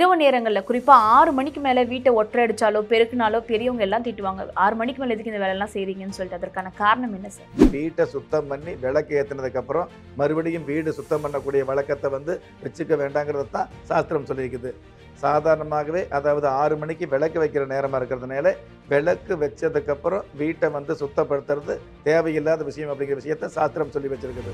இரவு நேரங்களில் குறிப்பாக ஆறு மணிக்கு மேலே வீட்டை ஒற்றை அடிச்சாலோ பெருக்குனாலோ பெரியவங்க எல்லாம் திட்டுவாங்க ஆறு மணிக்கு மேலே எதுக்கு இந்த வேலையெல்லாம் செய்கிறீங்கன்னு சொல்லிட்டு அதற்கான காரணம் என்ன சார் வீட்டை சுத்தம் பண்ணி விளக்கு ஏற்றினதுக்கு அப்புறம் மறுபடியும் வீடு சுத்தம் பண்ணக்கூடிய வழக்கத்தை வந்து வச்சுக்க வேண்டாங்கிறது தான் சாஸ்திரம் சொல்லியிருக்குது சாதாரணமாகவே அதாவது ஆறு மணிக்கு விளக்கு வைக்கிற நேரமாக இருக்கிறதுனால விளக்கு வச்சதுக்கப்புறம் வீட்டை வந்து சுத்தப்படுத்துறது தேவையில்லாத விஷயம் அப்படிங்கிற விஷயத்தை சாஸ்திரம் சொல்லி வச்சிருக்குது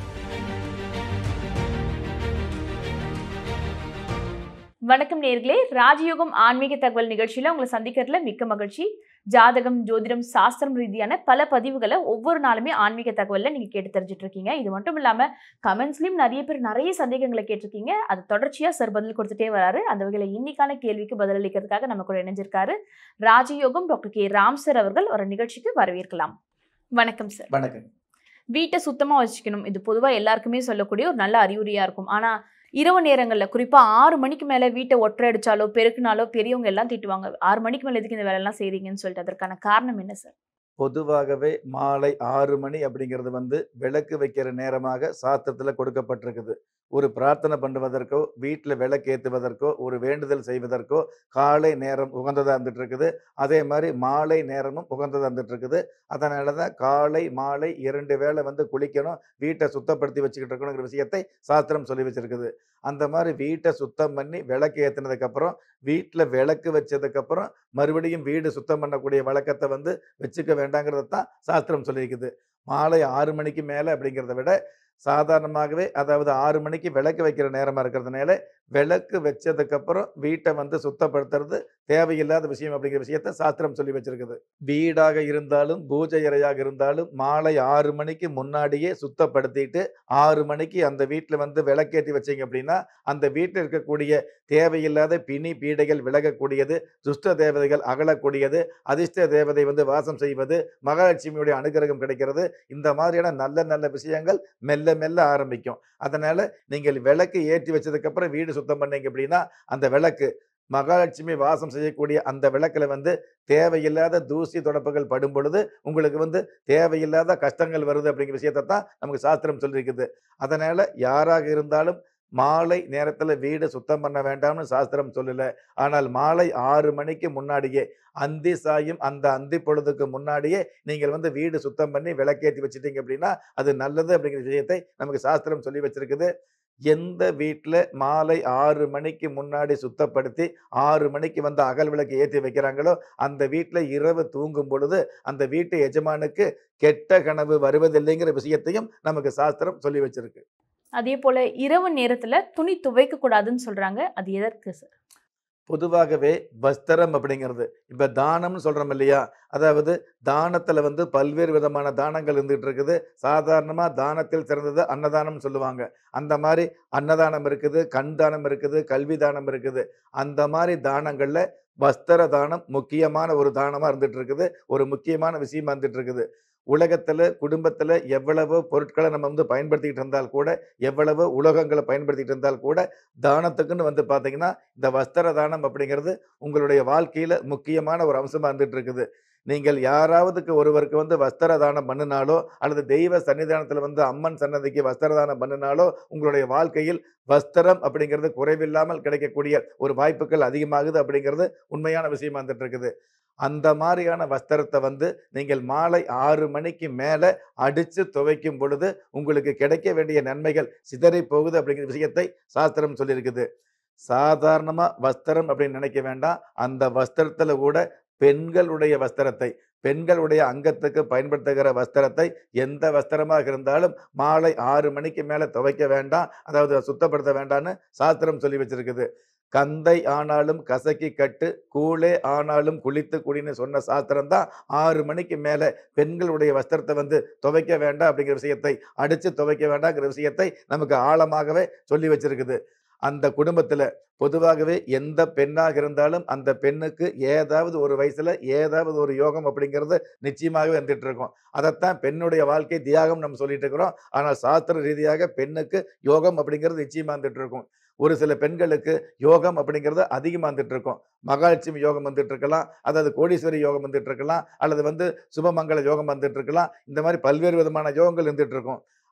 வணக்கம் நேர்களே ராஜயோகம் ஆன்மீக தகவல் நிகழ்ச்சியில் உங்களை சந்திக்கிறதுல மிக்க மகிழ்ச்சி ஜாதகம் ஜோதிடம் சாஸ்திரம் ரீதியான பல பதிவுகளை ஒவ்வொரு நாளுமே ஆன்மீக தகவலில் நீங்கள் கேட்டு தெரிஞ்சுட்டு இருக்கீங்க இது மட்டும் இல்லாமல் கமெண்ட்ஸ்லையும் நிறைய பேர் நிறைய சந்தேகங்களை கேட்டிருக்கீங்க அது தொடர்ச்சியாக சார் பதில் கொடுத்துட்டே வராரு அந்த வகையில் இன்னைக்கான கேள்விக்கு பதிலளிக்கிறதுக்காக நம்ம கூட இணைஞ்சிருக்காரு ராஜயோகம் டாக்டர் கே ராம் சார் அவர்கள் ஒரு நிகழ்ச்சிக்கு வரவேற்கலாம் வணக்கம் சார் வணக்கம் வீட்டை சுத்தமாக வச்சுக்கணும் இது பொதுவாக எல்லாருக்குமே சொல்லக்கூடிய ஒரு நல்ல அறிகுறியாக இருக்கும் ஆனால் இரவு நேரங்களில் குறிப்பாக ஆறு மணிக்கு மேலே வீட்டை ஒற்றை அடிச்சாலோ பெருக்குனாலோ பெரியவங்க எல்லாம் திட்டுவாங்க ஆறு மணிக்கு மேலே எதுக்கு இந்த வேலையெல்லாம் செய்கிறீங்கன்னு சொல்லிட்டு அதற்கான காரணம் என்ன சார் பொதுவாகவே மாலை ஆறு மணி அப்படிங்கிறது வந்து விளக்கு வைக்கிற நேரமாக சாஸ்திரத்தில் கொடுக்கப்பட்டிருக்குது ஒரு பிரார்த்தனை பண்ணுவதற்கோ வீட்டில் விளக்கு ஏற்றுவதற்கோ ஒரு வேண்டுதல் செய்வதற்கோ காலை நேரம் உகந்ததாக இருந்துட்டு இருக்குது அதே மாதிரி மாலை நேரமும் உகந்ததாக இருந்துட்டு இருக்குது அதனால தான் காலை மாலை இரண்டு வேளை வந்து குளிக்கணும் வீட்டை சுத்தப்படுத்தி வச்சுக்கிட்டு இருக்கணுங்கிற விஷயத்தை சாஸ்திரம் சொல்லி வச்சிருக்குது அந்த மாதிரி வீட்டை சுத்தம் பண்ணி விளக்கு ஏற்றினதுக்கப்புறம் வீட்டில் விளக்கு வச்சதுக்கப்புறம் மறுபடியும் வீடு சுத்தம் பண்ணக்கூடிய வழக்கத்தை வந்து வச்சுக்க வேண்டாங்கிறத தான் சாஸ்திரம் சொல்லியிருக்குது மாலை ஆறு மணிக்கு மேலே அப்படிங்கிறத விட சாதாரணமாகவே அதாவது ஆறு மணிக்கு விளக்கு வைக்கிற நேரமாக இருக்கிறதுனால விளக்கு வச்சதுக்கப்புறம் வீட்டை வந்து சுத்தப்படுத்துறது தேவையில்லாத விஷயம் அப்படிங்கிற விஷயத்த சாஸ்திரம் சொல்லி வச்சிருக்குது வீடாக இருந்தாலும் பூஜை அறையாக இருந்தாலும் மாலை ஆறு மணிக்கு முன்னாடியே சுத்தப்படுத்திட்டு ஆறு மணிக்கு அந்த வீட்டில் வந்து விளக்கேற்றி வச்சீங்க அப்படின்னா அந்த வீட்டில் இருக்கக்கூடிய தேவையில்லாத பிணி பீடைகள் விலகக்கூடியது துஷ்ட தேவதைகள் அகலக்கூடியது அதிர்ஷ்ட தேவதை வந்து வாசம் செய்வது மகாலட்சுமியுடைய அனுகிரகம் கிடைக்கிறது இந்த மாதிரியான நல்ல நல்ல விஷயங்கள் மெல்ல மெல்ல ஆரம்பிக்கும் அதனால நீங்கள் விளக்கு ஏற்றி வச்சதுக்கு அப்புறம் வீடு சுத்தம் பண்ணீங்க அப்படின்னா அந்த விளக்கு மகாலட்சுமி வாசம் செய்யக்கூடிய அந்த விளக்குல வந்து தேவையில்லாத தூசி தொடப்புகள் படும் பொழுது உங்களுக்கு வந்து தேவையில்லாத கஷ்டங்கள் வருது அப்படிங்கிற விஷயத்தை தான் நமக்கு சாஸ்திரம் சொல்லியிருக்குது அதனால யாராக இருந்தாலும் மாலை நேரத்தில் வீடு சுத்தம் பண்ண வேண்டாம்னு சாஸ்திரம் சொல்லல ஆனால் மாலை ஆறு மணிக்கு முன்னாடியே அந்தி சாயும் அந்த அந்தி பொழுதுக்கு முன்னாடியே நீங்கள் வந்து வீடு சுத்தம் பண்ணி விளக்கேற்றி வச்சிட்டீங்க அப்படின்னா அது நல்லது அப்படிங்கிற விஷயத்தை நமக்கு சாஸ்திரம் சொல்லி வச்சிருக்குது எந்த வீட்டில் மாலை ஆறு மணிக்கு முன்னாடி சுத்தப்படுத்தி ஆறு மணிக்கு வந்து அகல் விளக்கு ஏற்றி வைக்கிறாங்களோ அந்த வீட்டில் இரவு தூங்கும் பொழுது அந்த வீட்டு எஜமானுக்கு கெட்ட கனவு வருவதில்லைங்கிற விஷயத்தையும் நமக்கு சாஸ்திரம் சொல்லி வச்சிருக்கு அதே போல் இரவு நேரத்தில் துணி துவைக்க கூடாதுன்னு சொல்கிறாங்க அது எதற்கு சார் பொதுவாகவே வஸ்திரம் அப்படிங்கிறது இப்போ தானம்னு சொல்கிறோம் இல்லையா அதாவது தானத்தில் வந்து பல்வேறு விதமான தானங்கள் இருந்துகிட்டு இருக்குது சாதாரணமாக தானத்தில் சிறந்தது அன்னதானம் சொல்லுவாங்க அந்த மாதிரி அன்னதானம் இருக்குது கண் தானம் இருக்குது கல்வி தானம் இருக்குது அந்த மாதிரி தானங்களில் வஸ்திர தானம் முக்கியமான ஒரு தானமாக இருந்துட்டு இருக்குது ஒரு முக்கியமான விஷயமா இருந்துட்டு இருக்குது உலகத்தில் குடும்பத்தில் எவ்வளவோ பொருட்களை நம்ம வந்து பயன்படுத்திக்கிட்டு இருந்தால் கூட எவ்வளவோ உலகங்களை பயன்படுத்திக்கிட்டு இருந்தால் கூட தானத்துக்குன்னு வந்து பார்த்தீங்கன்னா இந்த வஸ்திர தானம் அப்படிங்கிறது உங்களுடைய வாழ்க்கையில் முக்கியமான ஒரு அம்சமாக இருந்துட்டு இருக்குது நீங்கள் யாராவதுக்கு ஒருவருக்கு வந்து வஸ்திர தானம் பண்ணினாலோ அல்லது தெய்வ சன்னிதானத்தில் வந்து அம்மன் சன்னதிக்கு வஸ்திர தானம் பண்ணினாலோ உங்களுடைய வாழ்க்கையில் வஸ்திரம் அப்படிங்கிறது குறைவில்லாமல் கிடைக்கக்கூடிய ஒரு வாய்ப்புகள் அதிகமாகுது அப்படிங்கிறது உண்மையான விஷயமா இருந்துட்டு இருக்குது அந்த மாதிரியான வஸ்திரத்தை வந்து நீங்கள் மாலை ஆறு மணிக்கு மேலே அடித்து துவைக்கும் பொழுது உங்களுக்கு கிடைக்க வேண்டிய நன்மைகள் சிதறி போகுது அப்படிங்கிற விஷயத்தை சாஸ்திரம் சொல்லியிருக்குது சாதாரணமாக வஸ்திரம் அப்படின்னு நினைக்க வேண்டாம் அந்த வஸ்திரத்தில் கூட பெண்களுடைய வஸ்திரத்தை பெண்களுடைய அங்கத்துக்கு பயன்படுத்துகிற வஸ்திரத்தை எந்த வஸ்திரமாக இருந்தாலும் மாலை ஆறு மணிக்கு மேலே துவைக்க வேண்டாம் அதாவது சுத்தப்படுத்த வேண்டாம்னு சாஸ்திரம் சொல்லி வச்சிருக்குது கந்தை ஆனாலும் கசக்கி கட்டு கூழே ஆனாலும் குளித்து குடின்னு சொன்ன சாஸ்திரம் தான் ஆறு மணிக்கு மேலே பெண்களுடைய வஸ்திரத்தை வந்து துவைக்க வேண்டாம் அப்படிங்கிற விஷயத்தை அடித்து துவைக்க வேண்டாங்கிற விஷயத்தை நமக்கு ஆழமாகவே சொல்லி வச்சிருக்குது அந்த குடும்பத்தில் பொதுவாகவே எந்த பெண்ணாக இருந்தாலும் அந்த பெண்ணுக்கு ஏதாவது ஒரு வயசுல ஏதாவது ஒரு யோகம் அப்படிங்கிறது நிச்சயமாகவே வந்துட்டு இருக்கும் அதைத்தான் பெண்ணுடைய வாழ்க்கை தியாகம் நம்ம சொல்லிட்டு இருக்கிறோம் ஆனால் சாஸ்திர ரீதியாக பெண்ணுக்கு யோகம் அப்படிங்கிறது நிச்சயமா வந்துட்டு இருக்கும் ஒரு சில பெண்களுக்கு யோகம் அப்படிங்கிறது அதிகமாக வந்துட்டு இருக்கும் மகாலட்சுமி யோகம் வந்துட்டு இருக்கலாம் அதாவது கோடீஸ்வரி யோகம் வந்துட்டு இருக்கலாம் அல்லது வந்து சுபமங்கல யோகம் வந்துட்டு இருக்கலாம் இந்த மாதிரி பல்வேறு விதமான யோகங்கள் இருந்துட்டு இருக்கும்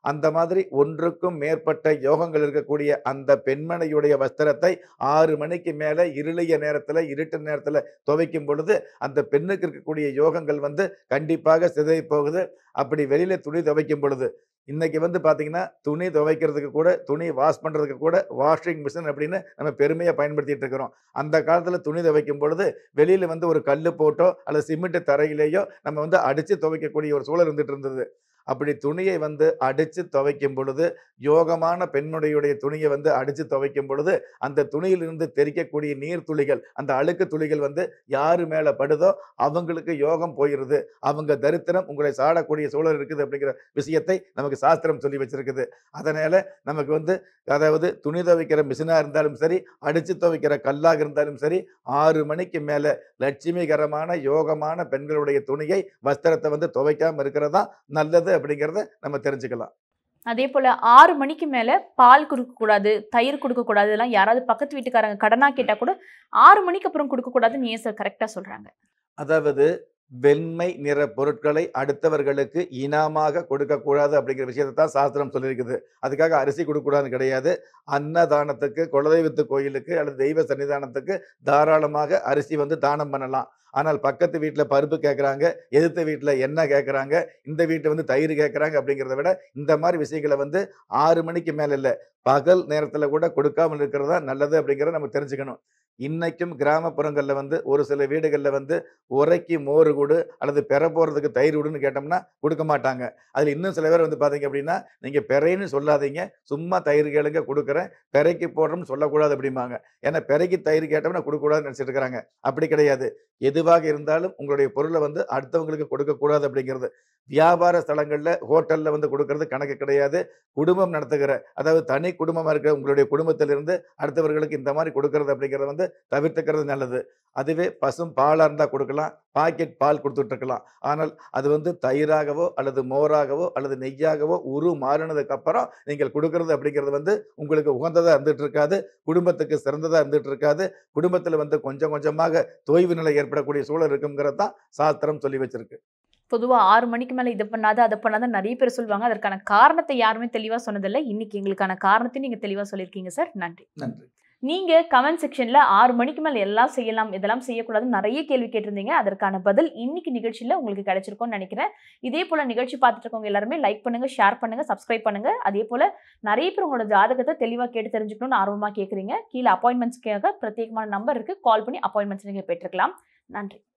அந்த மாதிரி ஒன்றுக்கும் மேற்பட்ட யோகங்கள் இருக்கக்கூடிய அந்த பெண்மணியுடைய வஸ்திரத்தை ஆறு மணிக்கு மேல இருளிய நேரத்துல இருட்டு நேரத்துல துவைக்கும் பொழுது அந்த பெண்ணுக்கு இருக்கக்கூடிய யோகங்கள் வந்து கண்டிப்பாக சிதறி போகுது அப்படி வெளியில துணி துவைக்கும் பொழுது இன்னைக்கு வந்து பாத்தீங்கன்னா துணி துவைக்கிறதுக்கு கூட துணி வாஷ் பண்றதுக்கு கூட வாஷிங் மிஷின் அப்படின்னு நம்ம பெருமையா பயன்படுத்திட்டு இருக்கிறோம் அந்த காலத்துல துணி துவைக்கும் பொழுது வெளியில வந்து ஒரு கல்லு போட்டோ அல்லது சிமெண்ட் தரையிலேயோ நம்ம வந்து அடிச்சு துவைக்கக்கூடிய ஒரு சூழல் இருந்துட்டு இருந்தது அப்படி துணியை வந்து அடிச்சு துவைக்கும் பொழுது யோகமான பெண்ணுடைய துணியை வந்து அடிச்சு துவைக்கும் பொழுது அந்த துணியிலிருந்து தெறிக்கக்கூடிய நீர் துளிகள் அந்த அழுக்கு துளிகள் வந்து யாரு மேல படுதோ அவங்களுக்கு யோகம் போயிருது அவங்க தரித்திரம் உங்களை சாடக்கூடிய சூழல் இருக்குது அப்படிங்கிற விஷயத்தை நமக்கு சாஸ்திரம் சொல்லி வச்சிருக்குது அதனால நமக்கு வந்து அதாவது துணி துவைக்கிற மிஷினா இருந்தாலும் சரி அடிச்சு துவைக்கிற கல்லாக இருந்தாலும் சரி ஆறு மணிக்கு மேல லட்சுமிகரமான யோகமான பெண்களுடைய துணியை வஸ்திரத்தை வந்து துவைக்காம இருக்கிறதா நல்லது அப்படிங்கிறத நம்ம தெரிஞ்சுக்கலாம் அதே போல ஆறு மணிக்கு மேல பால் கொடுக்க கூடாது தயிர் கொடுக்க கூடாது இதெல்லாம் யாராவது பக்கத்து வீட்டுக்காரங்க கடனா கேட்டா கூட ஆறு மணிக்கு அப்புறம் கொடுக்க கூடாதுன்னு ஏன் சார் கரெக்டா சொல்றாங்க அதாவது வெண்மை நிற பொருட்களை அடுத்தவர்களுக்கு இனாமாக கொடுக்கக்கூடாது அப்படிங்கிற விஷயத்தை தான் சாஸ்திரம் சொல்லியிருக்குது அதுக்காக அரிசி கொடுக்கக்கூடாதுன்னு கிடையாது அன்னதானத்துக்கு குலதெய்வத்து கோயிலுக்கு அல்லது தெய்வ சன்னிதானத்துக்கு தாராளமாக அரிசி வந்து தானம் பண்ணலாம் ஆனால் பக்கத்து வீட்டில் பருப்பு கேட்குறாங்க எதிர்த்த வீட்டில் எண்ணெய் கேட்குறாங்க இந்த வீட்டில் வந்து தயிர் கேட்குறாங்க அப்படிங்கிறத விட இந்த மாதிரி விஷயங்களை வந்து ஆறு மணிக்கு மேலே இல்லை பகல் நேரத்தில் கூட கொடுக்காமல் இருக்கிறது தான் நல்லது அப்படிங்கிறத நம்ம தெரிஞ்சுக்கணும் இன்னைக்கும் கிராமப்புறங்களில் வந்து ஒரு சில வீடுகளில் வந்து உரைக்கு மோர் கொடு அல்லது பெற போகிறதுக்கு தயிர் விடுன்னு கேட்டோம்னா கொடுக்க மாட்டாங்க அதில் இன்னும் சில பேர் வந்து பார்த்தீங்க அப்படின்னா நீங்கள் பெறைன்னு சொல்லாதீங்க சும்மா தயிர் கேளுங்க கொடுக்குறேன் பெறைக்கு போடுறோம்னு சொல்லக்கூடாது அப்படிம்பாங்க ஏன்னா பெறைக்கு தயிர் கேட்டோம்னா கொடுக்கக்கூடாதுன்னு நினச்சிட்டு இருக்கிறாங்க அப்படி கிடையாது எதுவாக இருந்தாலும் உங்களுடைய பொருளை வந்து அடுத்தவங்களுக்கு கொடுக்கக்கூடாது அப்படிங்கிறது வியாபார ஸ்தலங்களில் ஹோட்டலில் வந்து கொடுக்கறது கணக்கு கிடையாது குடும்பம் நடத்துகிற அதாவது தனி குடும்பமாக இருக்கிற உங்களுடைய குடும்பத்திலிருந்து அடுத்தவர்களுக்கு இந்த மாதிரி கொடுக்கறது அப்படிங்கிறத வந்து தவிர்த்துக்கிறது நல்லது அதுவே பசும் பாலாக இருந்தால் கொடுக்கலாம் பாக்கெட் பால் கொடுத்துட்டு இருக்கலாம் ஆனால் அது வந்து தயிராகவோ அல்லது மோராகவோ அல்லது நெய்யாகவோ உரு மாறினதுக்கு அப்புறம் நீங்கள் கொடுக்கறது அப்படிங்கிறது வந்து உங்களுக்கு உகந்ததாக இருந்துட்டு இருக்காது குடும்பத்துக்கு சிறந்ததாக இருந்துட்டு இருக்காது குடும்பத்தில் வந்து கொஞ்சம் கொஞ்சமாக தொய்வு நிலை ஏற்படக்கூடிய சூழல் இருக்குங்கிறது தான் சாஸ்திரம் சொல்லி வச்சிருக்கு பொதுவா ஆறு மணிக்கு மேல இதை பண்ணாத அதை பண்ணாத நிறைய பேர் சொல்லுவாங்க அதற்கான காரணத்தை யாருமே தெளிவா சொன்னதில்லை இன்னைக்கு எங்களுக்கான காரணத்தை நீங்க தெளிவா சொல்லியிருக்கீங்க சார் நன்றி நன்றி நீங்க கமெண்ட் செக்ஷன்ல ஆறு மணிக்கு மேல எல்லாம் செய்யலாம் இதெல்லாம் செய்யக்கூடாதுன்னு நிறைய கேள்வி கேட்டிருந்தீங்க அதற்கான பதில் இன்னைக்கு நிகழ்ச்சியில உங்களுக்கு கிடைச்சிருக்கும்னு நினைக்கிறேன் இதே போல நிகழ்ச்சி பார்த்துட்டு இருக்கவங்க எல்லாருமே லைக் பண்ணுங்க ஷேர் பண்ணுங்க சப்ஸ்கிரைப் பண்ணுங்க அதே போல நிறைய பேர் உங்களோட ஜாதகத்தை தெளிவா கேட்டு தெரிஞ்சுக்கணும்னு ஆர்வமா கேக்குறீங்க கீழே அப்பாயின்மெண்ட்ஸ்க்காக பிரத்யேகமான நம்பர் இருக்கு கால் பண்ணி அப்பாயின்மெண்ட்ஸ் நீங்க பெற்றுக்கலாம் நன்றி